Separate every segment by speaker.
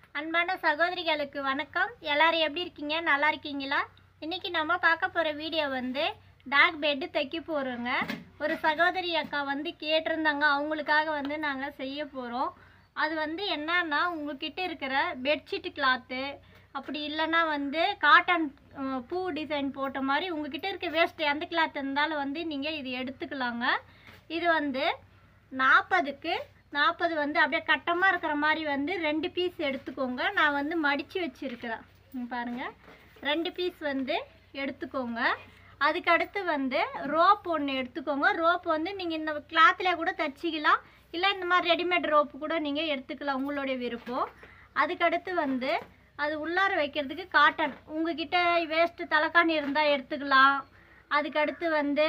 Speaker 1: அன்பான சகோதரிகளுக்கு வணக்கம் எல்லாரும் எப்படி இருக்கீங்க நல்லா இருக்கீங்களா இன்னைக்கு நம்ம பார்க்க போகிற வீடியோ வந்து டாக் பெட்டு தைக்க போகிறோங்க ஒரு சகோதரி அக்கா வந்து கேட்டிருந்தாங்க அவங்களுக்காக வந்து நாங்கள் செய்ய போகிறோம் அது வந்து என்னன்னா உங்ககிட்ட இருக்கிற பெட்ஷீட் கிளாத்து அப்படி இல்லைன்னா வந்து காட்டன் அஹ், பூ டிசைன் போட்ட மாதிரி உங்ககிட்ட இருக்க வேஸ்ட் எந்த கிளாத் இருந்தாலும் வந்து நீங்கள் இது எடுத்துக்கலாங்க இது வந்து நாற்பதுக்கு நாற்பது வந்து அப்படியே கட்டமாக இருக்கிற மாதிரி வந்து ரெண்டு பீஸ் எடுத்துக்கோங்க நான் வந்து மடித்து வச்சுருக்கிறேன் இங்க பாருங்க ரெண்டு பீஸ் வந்து எடுத்துக்கோங்க அதுக்கு அடுத்து வந்து ரோப் ஒன்று எடுத்துக்கோங்க ரோப் வந்து நீங்கள் இந்த கிளாத்தில் கூட தச்சிக்கலாம் இல்லை இந்த மாதிரி ரெடிமேட் ரோப்பு கூட நீங்கள் எடுத்துக்கலாம் உங்களுடைய விருப்பம் அதுக்கடுத்து வந்து அது உள்ளார வைக்கிறதுக்கு காட்டன் உங்ககிட்ட வேஸ்ட்டு தலைக்காணி இருந்தால் எடுத்துக்கலாம் அதுக்கடுத்து வந்து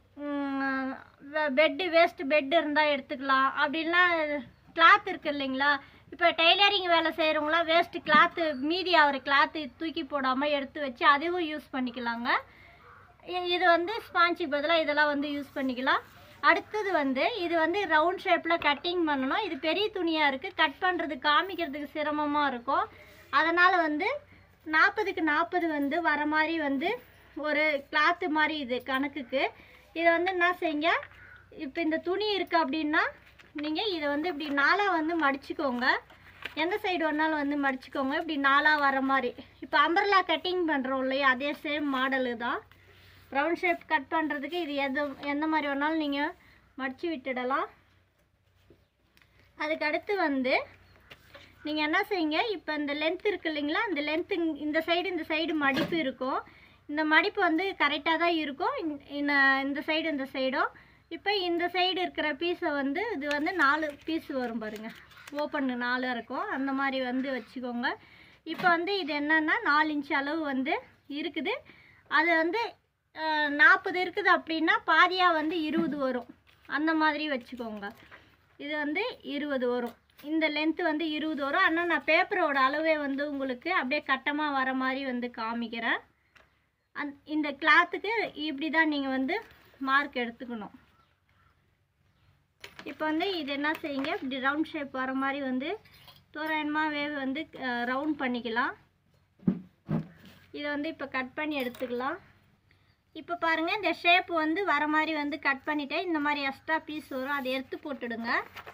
Speaker 1: பெட்டு வேஸ்ட் பெட் இருந்தால் எடுத்துக்கலாம் அப்படின்னா கிளாத் இருக்கு இல்லைங்களா இப்போ டெய்லரிங் வேலை செய்கிறவங்களாம் வேஸ்ட் கிளாத்து மீதி ஆகிற கிளாத்து தூக்கி போடாமல் எடுத்து வச்சு அதுவும் யூஸ் பண்ணிக்கலாங்க இ- இது வந்து ஸ்பாஞ்சுக்கு பதிலாக இதெல்லாம் வந்து யூஸ் பண்ணிக்கலாம் அடுத்தது வந்து இது வந்து ரவுண்ட் ஷேப்பில் கட்டிங் பண்ணணும் இது பெரிய துணியாக இருக்குது கட் பண்ணுறதுக்கு காமிக்கிறதுக்கு சிரமமாக இருக்கும் அதனால் வந்து நாற்பதுக்கு நாற்பது வந்து வர மாதிரி வந்து ஒரு கிளாத்து மாதிரி இது கணக்குக்கு இதை வந்து என்ன செய்யுங்க இப்போ இந்த துணி இருக்குது அப்படின்னா நீங்கள் இதை வந்து இப்படி நாலாக வந்து மடிச்சுக்கோங்க எந்த சைடு வேணாலும் வந்து மடிச்சுக்கோங்க இப்படி நாலாக வர மாதிரி இப்போ அம்பர்லா கட்டிங் பண்ணுறோம் இல்லையா அதே சேம் மாடலு தான் ரவுண்ட் ஷேப் கட் பண்ணுறதுக்கு இது எது எந்த மாதிரி வேணாலும் நீங்கள் மடித்து விட்டுடலாம் அதுக்கு அடுத்து வந்து நீங்கள் என்ன செய்யுங்க இப்போ இந்த லென்த் இருக்கு இல்லைங்களா இந்த லென்த்து இந்த சைடு இந்த சைடு மடிப்பு இருக்கும் இந்த மடிப்பு வந்து கரெக்டாக தான் இருக்கும் இந்த- இந்த- இந்த சைடு இந்த சைடும் இப்போ இந்த சைடு இருக்கிற பீஸை வந்து இது வந்து நாலு பீஸ் வரும் பாருங்க ஓப்பன் நாலு இருக்கும் அந்த மாதிரி வந்து வச்சுக்கோங்க இப்போ வந்து இது என்னன்னா நாலு இன்ச் அளவு வந்து இருக்குது அது வந்து நாற்பது இருக்குது அப்படின்னா பாதியாக வந்து இருபது வரும் அந்த மாதிரி வச்சுக்கோங்க இது வந்து இருபது வரும் இந்த லென்த்து வந்து இருபது வரும் ஆனால் நான் பேப்பரோட அளவே வந்து உங்களுக்கு அப்படியே கட்டமாக வர மாதிரி வந்து காமிக்கிறேன் அந் இந்த கிளாத்துக்கு இப்படி தான் நீங்கள் வந்து மார்க் எடுத்துக்கணும் இப்போ வந்து இது என்ன செய்யுங்க இப்படி ரவுண்ட் ஷேப் வர மாதிரி வந்து தோராயமாகவே வந்து ரவுண்ட் பண்ணிக்கலாம் இதை வந்து இப்போ கட் பண்ணி எடுத்துக்கலாம் இப்போ பாருங்கள் இந்த ஷேப் வந்து வர மாதிரி வந்து கட் பண்ணிட்டேன் இந்த மாதிரி எக்ஸ்ட்ரா பீஸ் வரும் அதை எடுத்து போட்டுடுங்க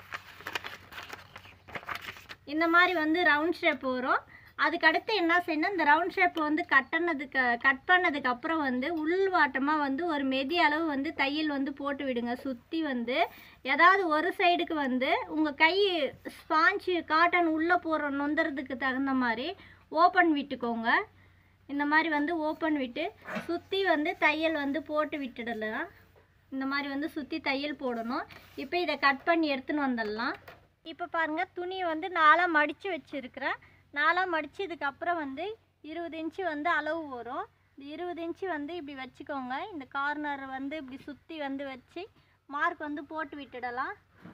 Speaker 1: இந்த மாதிரி வந்து ரவுண்ட் ஷேப் வரும் அதுக்கடுத்து என்ன செய்யணும் இந்த ரவுண்ட் ஷேப் வந்து கட்டினதுக்கு கட் பண்ணதுக்கு அப்புறம் வந்து உள்வாட்டமாக வந்து ஒரு மெதி அளவு வந்து தையல் வந்து போட்டு விடுங்க சுற்றி வந்து ஏதாவது ஒரு சைடுக்கு வந்து உங்கள் கை ஸ்பாஞ்சு காட்டன் உள்ளே போகிற நொந்துறதுக்கு தகுந்த மாதிரி ஓப்பன் விட்டுக்கோங்க இந்த மாதிரி வந்து ஓப்பன் விட்டு சுற்றி வந்து தையல் வந்து போட்டு விட்டுடலாம் இந்த மாதிரி வந்து சுற்றி தையல் போடணும் இப்போ இதை கட் பண்ணி எடுத்துன்னு வந்துடலாம் இப்போ பாருங்கள் துணியை வந்து நாலாக மடித்து வச்சுருக்கிறேன் நாலாக மடிச்சதுக்கப்புறம் வந்து இருபது இன்ச்சு வந்து அளவு வரும் இந்த இருபது இன்ச்சு வந்து இப்படி வச்சுக்கோங்க இந்த கார்னர் வந்து இப்படி சுற்றி வந்து வச்சு மார்க் வந்து போட்டு விட்டுடலாம்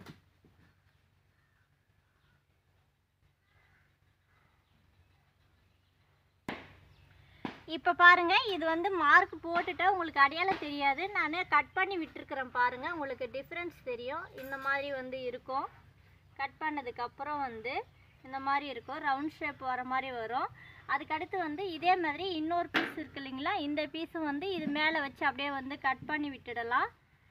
Speaker 1: இப்போ பாருங்க இது வந்து மார்க் போட்டுட்டா உங்களுக்கு அடையாளம் தெரியாது நான் கட் பண்ணி விட்டுருக்குறேன் பாருங்க உங்களுக்கு டிஃப்ரென்ஸ் தெரியும் இந்த மாதிரி வந்து இருக்கும் கட் பண்ணதுக்கு அப்புறம் வந்து இந்த மாதிரி இருக்கும் ரவுண்ட் ஷேப் வர மாதிரி வரும் அதுக்கடுத்து வந்து இதே மாதிரி இன்னொரு பீஸ் இருக்கு இல்லைங்களா இந்த பீஸும் வந்து இது மேலே வச்சு அப்படியே வந்து கட் பண்ணி விட்டுடலாம்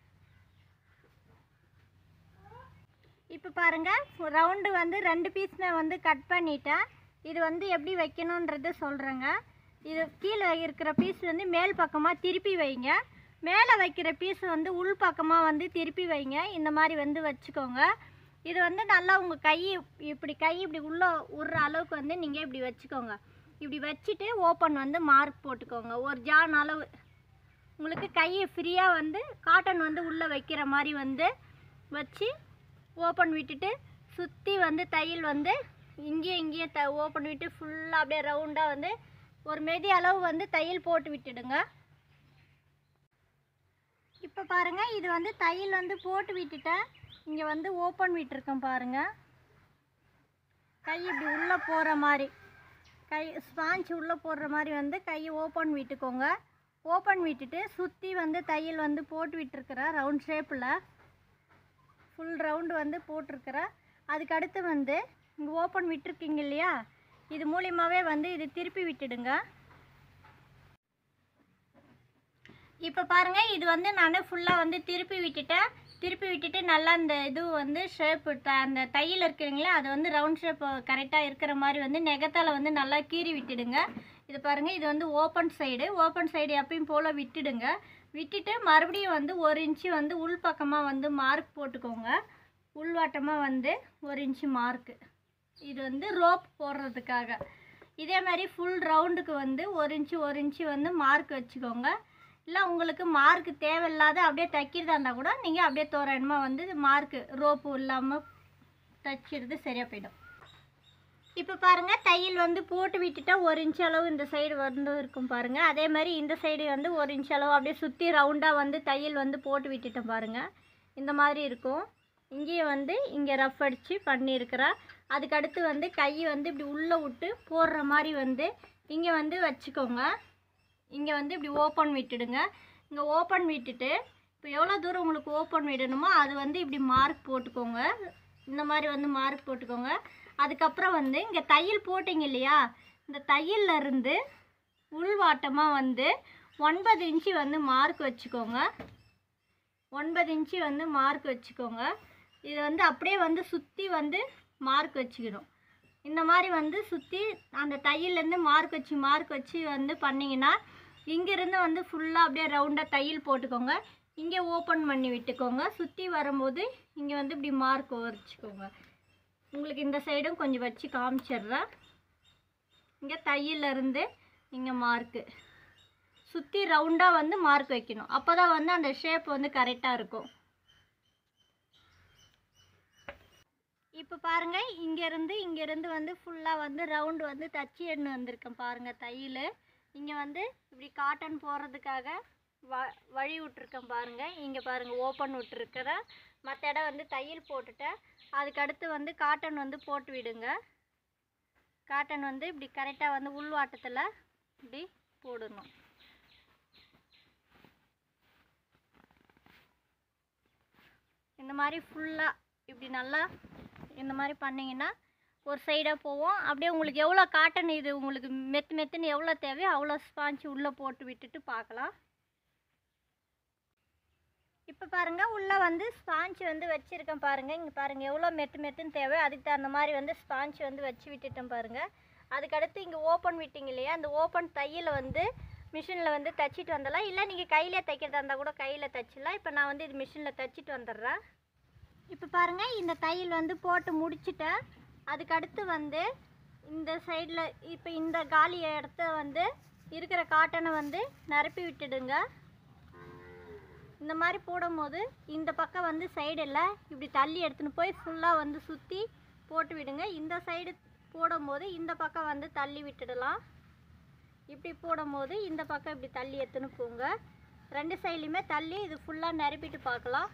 Speaker 1: இப்போ பாருங்க ரவுண்டு வந்து ரெண்டு பீஸ்மே வந்து கட் பண்ணிட்டேன் இது வந்து எப்படி வைக்கணுன்றது சொல்கிறேங்க இது கீழே இருக்கிற பீஸ் வந்து மேல் பக்கமாக திருப்பி வைங்க மேலே வைக்கிற பீஸ் வந்து உள் பக்கமாக வந்து திருப்பி வைங்க இந்த மாதிரி வந்து வச்சுக்கோங்க இது வந்து நல்லா உங்கள் கை இப்படி கை இப்படி உள்ளே விட்ற அளவுக்கு வந்து நீங்கள் இப்படி வச்சுக்கோங்க இப்படி வச்சுட்டு ஓப்பன் வந்து மார்க் போட்டுக்கோங்க ஒரு ஜான் அளவு உங்களுக்கு கையை ஃப்ரீயாக வந்து காட்டன் வந்து உள்ளே வைக்கிற மாதிரி வந்து வச்சு ஓப்பன் விட்டுட்டு சுற்றி வந்து தையல் வந்து இங்கேயும் இங்கேயும் த ஓப்பன் விட்டு ஃபுல்லாக அப்படியே ரவுண்டாக வந்து ஒரு மெதி அளவு வந்து தையல் போட்டு விட்டுடுங்க இப்போ பாருங்கள் இது வந்து தையல் வந்து போட்டு விட்டுட்டேன் இங்கே வந்து ஓப்பன் விட்டுருக்கேன் பாருங்கள் கை இப்படி உள்ளே போகிற மாதிரி கை ஸ்பாஞ்ச் உள்ளே போடுற மாதிரி வந்து கையை ஓப்பன் விட்டுக்கோங்க ஓப்பன் விட்டுட்டு சுற்றி வந்து தையல் வந்து போட்டு விட்டுருக்குறேன் ரவுண்ட் ஷேப்பில் ஃபுல் ரவுண்டு வந்து போட்டிருக்கிறேன் அதுக்கு அடுத்து வந்து இங்கே ஓப்பன் விட்டுருக்கீங்க இல்லையா இது மூலியமாகவே வந்து இது திருப்பி விட்டுடுங்க இப்போ பாருங்க இது வந்து நான் ஃபுல்லாக வந்து திருப்பி விட்டுட்டேன் திருப்பி விட்டுட்டு நல்லா அந்த இது வந்து ஷேப் அந்த தையல் இருக்குங்களா அது வந்து ரவுண்ட் ஷேப் கரெக்டாக இருக்கிற மாதிரி வந்து நெகத்தால் வந்து நல்லா கீறி விட்டுடுங்க இது பாருங்கள் இது வந்து ஓப்பன் சைடு ஓப்பன் சைடு எப்பயும் போல் விட்டுடுங்க விட்டுட்டு மறுபடியும் வந்து ஒரு இன்ச்சு வந்து உள் பக்கமாக வந்து மார்க் போட்டுக்கோங்க உள்வாட்டமாக வந்து ஒரு இன்ச்சு மார்க்கு இது வந்து ரோப் போடுறதுக்காக இதே மாதிரி ஃபுல் ரவுண்டுக்கு வந்து ஒரு இன்ச்சு ஒரு இன்ச்சு வந்து மார்க் வச்சுக்கோங்க இல்லை உங்களுக்கு மார்க் தேவையில்லாத அப்படியே தைக்கிறதா இருந்தால் கூட நீங்கள் அப்படியே தோராயமாக வந்து மார்க்கு ரோப்பு இல்லாமல் தைக்கிறது சரியாக போயிடும் இப்போ பாருங்கள் தையல் வந்து போட்டு விட்டுட்டா ஒரு இன்ச் அளவு இந்த சைடு வந்து இருக்கும் பாருங்கள் அதே மாதிரி இந்த சைடு வந்து ஒரு இன்ச் அளவு அப்படியே சுற்றி ரவுண்டாக வந்து தையல் வந்து போட்டு விட்டுட்டேன் பாருங்கள் இந்த மாதிரி இருக்கும் இங்கேயும் வந்து இங்கே ரஃப் அடித்து பண்ணியிருக்கிறா அதுக்கு அடுத்து வந்து கை வந்து இப்படி உள்ளே விட்டு போடுற மாதிரி வந்து இங்கே வந்து வச்சுக்கோங்க இங்கே வந்து இப்படி ஓப்பன் விட்டுடுங்க இங்கே ஓப்பன் விட்டுட்டு இப்போ எவ்வளோ தூரம் உங்களுக்கு ஓப்பன் விடணுமோ அது வந்து இப்படி மார்க் போட்டுக்கோங்க இந்த மாதிரி வந்து மார்க் போட்டுக்கோங்க அதுக்கப்புறம் வந்து இங்கே தையல் போட்டிங்க இல்லையா இந்த தையல்ல இருந்து உள்வாட்டமாக வந்து ஒன்பது இன்ச்சு வந்து மார்க் வச்சுக்கோங்க ஒன்பது இன்ச்சு வந்து மார்க் வச்சுக்கோங்க இது வந்து அப்படியே வந்து சுற்றி வந்து மார்க் வச்சுக்கணும் இந்த மாதிரி வந்து சுற்றி அந்த தையல்லேருந்து மார்க் வச்சு மார்க் வச்சு வந்து பண்ணிங்கன்னா இங்கேருந்து வந்து ஃபுல்லாக அப்படியே ரவுண்டாக தையல் போட்டுக்கோங்க இங்கே ஓப்பன் பண்ணி விட்டுக்கோங்க சுற்றி வரும்போது இங்கே வந்து இப்படி மார்க் வச்சுக்கோங்க உங்களுக்கு இந்த சைடும் கொஞ்சம் வச்சு காமிச்சிடுறேன் இங்கே தையல்லேருந்து இங்கே மார்க்கு சுற்றி ரவுண்டாக வந்து மார்க் வைக்கணும் அப்போ தான் வந்து அந்த ஷேப் வந்து கரெக்டாக இருக்கும் இப்போ பாருங்க இங்கேருந்து இங்கேருந்து வந்து ஃபுல்லாக வந்து ரவுண்டு வந்து தச்சு எண்ணு வந்திருக்கேன் பாருங்கள் தையல் இங்கே வந்து இப்படி காட்டன் போடுறதுக்காக வ வழி விட்ருக்கேன் பாருங்கள் இங்கே பாருங்கள் ஓப்பன் விட்டுருக்கிறேன் மற்ற இடம் வந்து தையல் போட்டுட்டேன் அதுக்கடுத்து வந்து காட்டன் வந்து போட்டு விடுங்க காட்டன் வந்து இப்படி கரெக்டாக வந்து உள்வாட்டத்தில் இப்படி போடணும் இந்த மாதிரி ஃபுல்லாக இப்படி நல்லா இந்த மாதிரி பண்ணிங்கன்னா ஒரு சைடாக போவோம் அப்படியே உங்களுக்கு எவ்வளோ காட்டன் இது உங்களுக்கு மெத்து மெத்துன்னு எவ்வளோ தேவையோ அவ்வளோ ஸ்பாஞ்சு உள்ளே போட்டு விட்டுட்டு பார்க்கலாம் இப்போ பாருங்கள் உள்ளே வந்து ஸ்பாஞ்ச் வந்து வச்சுருக்கேன் பாருங்கள் இங்கே பாருங்கள் எவ்வளோ மெத்து மெத்துன்னு தேவை அதுக்கு தகுந்த மாதிரி வந்து ஸ்பாஞ்ச் வந்து வச்சு விட்டுட்டேன் பாருங்கள் அதுக்கடுத்து இங்கே ஓப்பன் விட்டிங்க இல்லையா அந்த ஓப்பன் தையலை வந்து மிஷினில் வந்து தைச்சிட்டு வந்துடலாம் இல்லை நீங்கள் கையிலே தைக்கிறதா இருந்தால் கூட கையில் தைச்சிடலாம் இப்போ நான் வந்து இது மிஷினில் தைச்சிட்டு வந்துடுறேன் இப்போ பாருங்கள் இந்த தையல் வந்து போட்டு முடிச்சிட்டேன் அதுக்கடுத்து வந்து இந்த சைடில் இப்போ இந்த காலி இடத்த வந்து இருக்கிற காட்டனை வந்து நிரப்பி விட்டுடுங்க இந்த மாதிரி போடும்போது இந்த பக்கம் வந்து சைடில் இப்படி தள்ளி எடுத்துன்னு போய் ஃபுல்லாக வந்து சுற்றி போட்டு விடுங்க இந்த சைடு போடும்போது இந்த பக்கம் வந்து தள்ளி விட்டுடலாம் இப்படி போடும்போது இந்த பக்கம் இப்படி தள்ளி எடுத்துன்னு போங்க ரெண்டு சைட்லையுமே தள்ளி இது ஃபுல்லாக நிரப்பிட்டு பார்க்கலாம்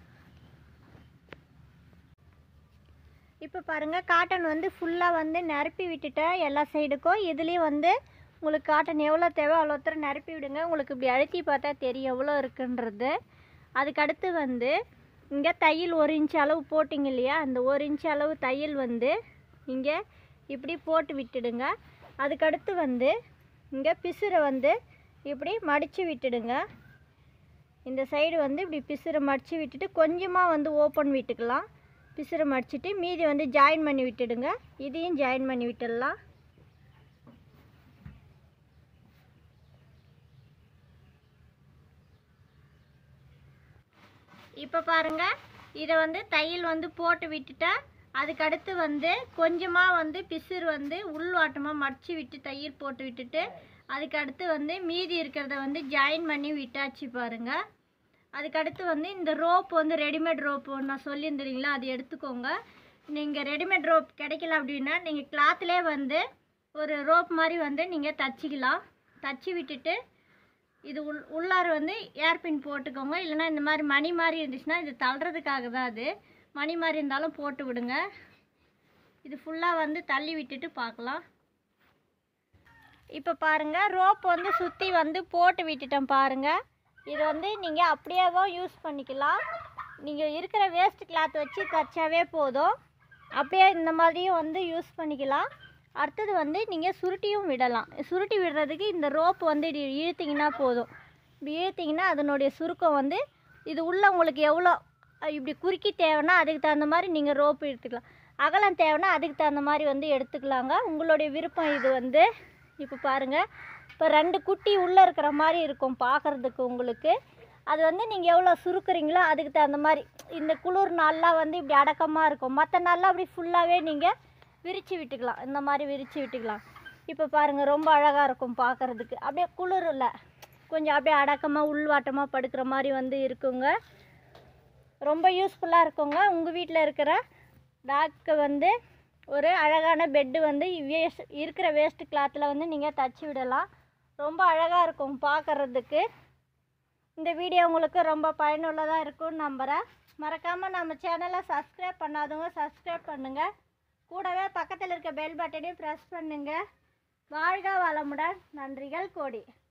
Speaker 1: இப்போ பாருங்கள் காட்டன் வந்து ஃபுல்லாக வந்து நிரப்பி விட்டுட்டேன் எல்லா சைடுக்கும் இதுலேயும் வந்து உங்களுக்கு காட்டன் எவ்வளோ தேவை அவ்வளோ தூரம் நிரப்பி விடுங்க உங்களுக்கு இப்படி அழுத்தி பார்த்தா தெரியும் எவ்வளோ இருக்குன்றது அதுக்கடுத்து வந்து இங்கே தையல் ஒரு இன்ச் அளவு போட்டிங்க இல்லையா அந்த ஒரு இன்ச் அளவு தையல் வந்து இங்கே இப்படி போட்டு விட்டுடுங்க அதுக்கடுத்து வந்து இங்கே பிசுரை வந்து இப்படி மடித்து விட்டுடுங்க இந்த சைடு வந்து இப்படி பிசுரை மடித்து விட்டுட்டு கொஞ்சமாக வந்து ஓப்பன் விட்டுக்கலாம் பிசுரை மடிச்சிட்டு மீதி வந்து ஜாயின் பண்ணி விட்டுடுங்க இதையும் ஜாயின் பண்ணி விட்டுடலாம் இப்போ பாருங்க இதை வந்து தையல் வந்து போட்டு விட்டுட்டா அதுக்கடுத்து வந்து கொஞ்சமாக வந்து பிசுறு வந்து உள்வாட்டமாக மடிச்சு விட்டு தையல் போட்டு விட்டுட்டு அதுக்கடுத்து வந்து மீதி இருக்கிறத வந்து ஜாயின் பண்ணி விட்டாச்சு பாருங்க அதுக்கடுத்து வந்து இந்த ரோப் வந்து ரெடிமேட் ரோப் நான் சொல்லியிருந்தீங்களா அது எடுத்துக்கோங்க நீங்கள் ரெடிமேட் ரோப் கிடைக்கல அப்படின்னா நீங்கள் கிளாத்லேயே வந்து ஒரு ரோப் மாதிரி வந்து நீங்கள் தச்சிக்கலாம் தச்சு விட்டுட்டு இது உள் உள்ளார வந்து ஏர்பின் போட்டுக்கோங்க இல்லைன்னா இந்த மாதிரி மணி மாதிரி இருந்துச்சுன்னா இது தள்ளுறதுக்காக தான் அது மணி மாதிரி இருந்தாலும் போட்டு விடுங்க இது ஃபுல்லாக வந்து தள்ளி விட்டுட்டு பார்க்கலாம் இப்போ பாருங்கள் ரோப் வந்து சுற்றி வந்து போட்டு விட்டுட்டேன் பாருங்கள் இது வந்து நீங்கள் அப்படியேவும் யூஸ் பண்ணிக்கலாம் நீங்கள் இருக்கிற வேஸ்ட் கிளாத் வச்சு தைச்சாவே போதும் அப்படியே இந்த மாதிரியும் வந்து யூஸ் பண்ணிக்கலாம் அடுத்தது வந்து நீங்கள் சுருட்டியும் விடலாம் சுருட்டி விடுறதுக்கு இந்த ரோப் வந்து இப்படி இழுத்தீங்கன்னா போதும் இப்படி இழுத்தீங்கன்னா அதனுடைய சுருக்கம் வந்து இது உள்ள உங்களுக்கு எவ்வளோ அஹ், இப்படி குறுக்கி தேவைன்னா அதுக்கு தகுந்த மாதிரி நீங்கள் ரோப் எடுத்துக்கலாம் அகலம் தேவைன்னா அதுக்கு தகுந்த மாதிரி வந்து எடுத்துக்கலாங்க உங்களுடைய விருப்பம் இது வந்து இப்போ பாருங்கள் இப்போ ரெண்டு குட்டி உள்ளே இருக்கிற மாதிரி இருக்கும் பார்க்குறதுக்கு உங்களுக்கு அது வந்து நீங்கள் எவ்வளோ சுருக்குறீங்களோ அதுக்கு தகுந்த மாதிரி இந்த குளிர் நாள்லாம் வந்து இப்படி அடக்கமாக இருக்கும் மற்ற நாள்லாம் அப்படி ஃபுல்லாகவே நீங்கள் விரித்து விட்டுக்கலாம் இந்த மாதிரி விரித்து விட்டுக்கலாம் இப்போ பாருங்கள் ரொம்ப அழகாக இருக்கும் பார்க்குறதுக்கு அப்படியே குளிர் இல்லை கொஞ்சம் அப்படியே அடக்கமாக உள்வாட்டமாக படுக்கிற மாதிரி வந்து இருக்குங்க ரொம்ப யூஸ்ஃபுல்லாக இருக்குங்க உங்கள் வீட்டில் இருக்கிற டாக்கு வந்து ஒரு அழகான பெட்டு வந்து வேஸ்ட் இருக்கிற வேஸ்ட் கிளாத்தில் வந்து நீங்கள் தச்சு விடலாம் ரொம்ப அழகாக இருக்கும் பார்க்குறதுக்கு இந்த வீடியோ உங்களுக்கு ரொம்ப பயனுள்ளதாக இருக்கும்னு நம்புகிறேன் மறக்காமல் நம்ம சேனலை சப்ஸ்கிரைப் பண்ணாதவங்க சப்ஸ்கிரைப் பண்ணுங்கள் கூடவே பக்கத்தில் இருக்க பெல் பட்டனையும் ப்ரெஸ் பண்ணுங்கள் வாழ்க வளமுடன் நன்றிகள் கோடி